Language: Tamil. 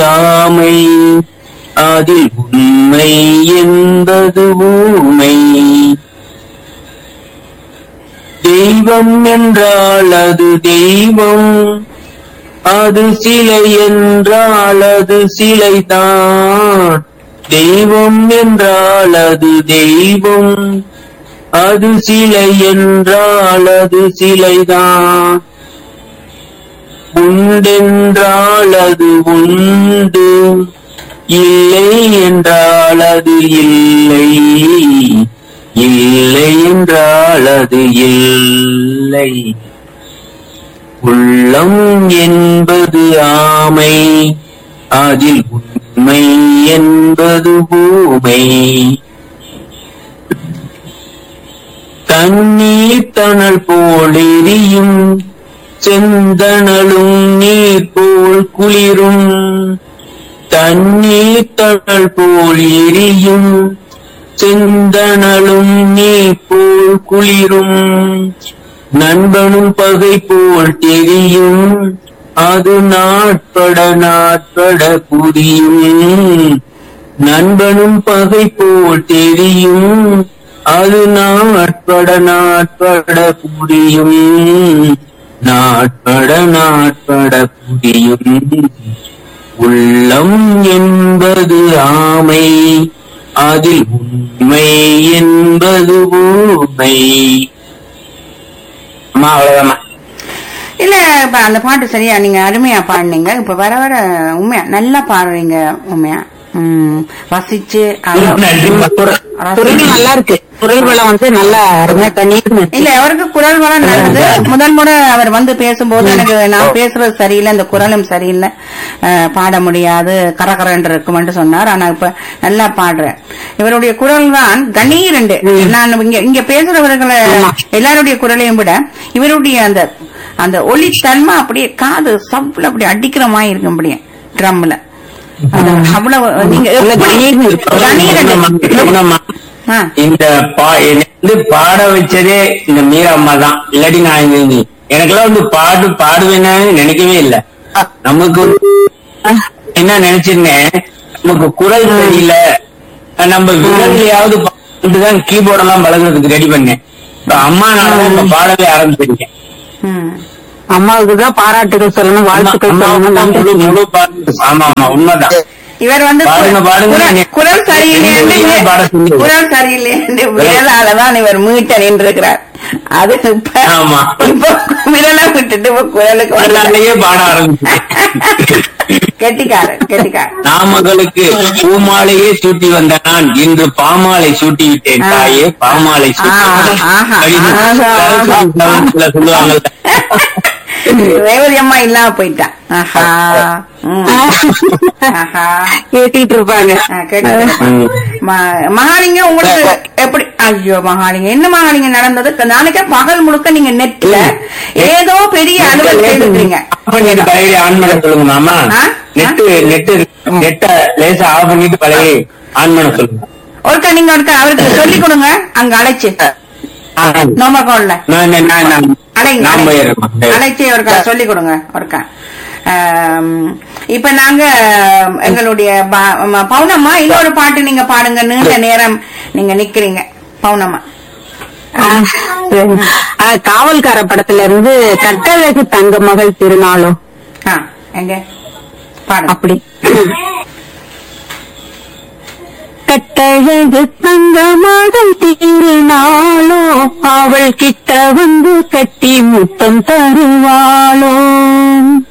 ஆமை அதில் உண்மை என்பது ஊமை தெய்வம் என்றால் அது தெய்வம் அது சிலை என்றால் அது சிலைதான் தெய்வம் என்றால் அது தெய்வம் அது சிலை என்றால் அது சிலைதான் உண்டென்றால் அது உண்டு இல்லை என்றால் அது இல்லை இல்லை என்றால் அது இல்லை உள்ளம் என்பது ஆமை அதில் உண்மை என்பது ஊமை தண்ணீர் தணல் போல் எரியும் செந்தணலும் நீர் போல் குளிரும் தண்ணீர் தணல் போல் எரியும் செந்தணலும் நீர் போல் குளிரும் நண்பனும் பகை போல் தெரியும் அது நாட்பட நாட்பட புரியும் நண்பனும் பகை போல் தெரியும் அது நாட்பட நாட்பட புரியும் நாட்பட நாட்பட புரியும் உள்ளம் என்பது ஆமை அதில் உண்மை என்பது ஊமை அம்மா அவ்வளவுதாம்மா இல்ல இப்ப அந்த பாட்டு சரியா நீங்க அருமையா பாடுனீங்க இப்ப வர வர உண்மையா நல்லா பாடுறீங்க உண்மையா உம் ரசிச்சு அழ- நன்றிம்மா. குரல் நல்லா இருக்கு குரல் வளம் வந்து நல்லா அருமையா கண்ணீர்னு இல்ல அவருக்கு குரல் வளம் நல்லது முதல் முறை அவர் வந்து பேசும்போது எனக்கு நான் பேசுறது சரியில்லை இந்த குரலும் சரியில்லை அஹ், பாட முடியாது கரகரன்று இருக்குமென்று சொன்னார் ஆனா இப்ப நல்லா பாடுறேன் இவருடைய குரல் தான் கணீரண்டு நான் இங்க இங்க பேசுறவர்களை எல்லாருடைய குரலையும் விட இவருடைய அந்த அந்த ஒளி தன்மை அப்படியே காது சவ்ல அப்படி அடிக்கிற மாதிரி இருக்கும் அப்படியே ட்ரம்ல அவ்வளவு நீங்க எப்படி கணீரண்டு என்னம்மா, ஆ. இந்த பா என்னை வந்து பாட வச்சதே இந்த மீரா அம்மா தான் இல்லாட்டி நான் இந்த- இந்த- எனக்கெல்லாம் வந்து பாடு பாடுவேன்னு நினைக்கவே இல்லை நமக்கு என்ன நினைச்சிருந்தேன் நமக்கு குரல் சரியில்லை நம்ம விரல்லையாவது தான் கீபோர்ட் எல்லாம் பழகுறதுக்கு ரெடி பண்ணேன் இப்ப அம்மானால இப்ப பாடவே ஆரம்பிச்சிருக்கேன் ம். அம்மாவுக்கு தான் பாராட்டுகள் சொல்லணும் வாழ்த்துக்கள் சொல்லணும் அம்மா முழு முழு பாடு ஆமா ஆமா உண்மைதான் இவர் வந்து பாடுங்க, பாடுங்க. குரல்- குரல் சரியில்லை நீங்க பாட சொன்னீங்க. குரல் சரியில்லை என்று விரலாலதான் இவர் மீட்ட நின்றிருக்கிறார் அது இப்ப ஆமா. இப்ப விரலை விட்டுட்டு இப்ப குரலுக்கு வரலாறு வரலாறுலயே பாட ஆரம்பிச்சேன் கெட்டிக்காரர் கெட்டிக்காரர் நாமகளுக்கு பூமாலையே சூட்டி வந்த நான் இன்று பாமாலை சூட்டி விட்டேன் ஆ. தாயே பாமாலை சூட்டி ஆ, விட்டேன். ஆஹா, அப்படின்னு ஆஹா. சரஸ்வதி சவனத்துல சொல்லுவாங்கல்ல ரேவதி அம்மா இல்லாம போயிட்டா ஆஹா ம். ஆஹா கேட்டுட்டு இருப்பாங்க ஆ, கேட்டுட்டு இருப்பேன். ம். ம- மகாலிங்கம் உங்களுக்கு எப்படி ஐயோ மகாலிங்கம் என்ன மகாலிங்கம் நடந்தது நாளைக்கே பகல் முழுக்க நீங்க நெட்ல ஏதோ பெரிய அலுவல் செய்துருக்கீங்க ஆஃப் பண்ணிட்டு பழைய ஆன் பண்ண சொல்லுங்க மாமா ஆ? நெட்டு நெட்டு நெட்ட லேசா ஆஃப் பண்ணிட்டு பழைய ஆன் பண்ண சொல்லுங்க ஒருக்கா நீங்க ஒருக்கா அவருக்கு சொல்லி கொடுங்க அங்க அழைச்சு ஆ, நோமகோல்ல நான் நான் நான் நான் அழைங்க நான் அழைச்சு. போயிடுறேன் அழைச்சு ஒருக்கா சொல்லி கொடுங்க ஒருக்கா ஆம், இப்ப நாங்க எங்களுடைய ப- ம- பௌர்ணமா இன்னொரு பாட்டு நீங்க பாடுங்க நீண்ட நேரம் நீங்க நிக்கிறீங்க பௌர்ணமா ஆ, காவல்கார படத்துல இருந்து கட்டழகு தங்க மகள் திருநாளும் ஆ, எங்க பாடுங்க அப்படி கட்டழகு தங்க மகள் திருநாளோ அவள் கிட்ட வந்து கட்டி முத்தம் தருவாளோ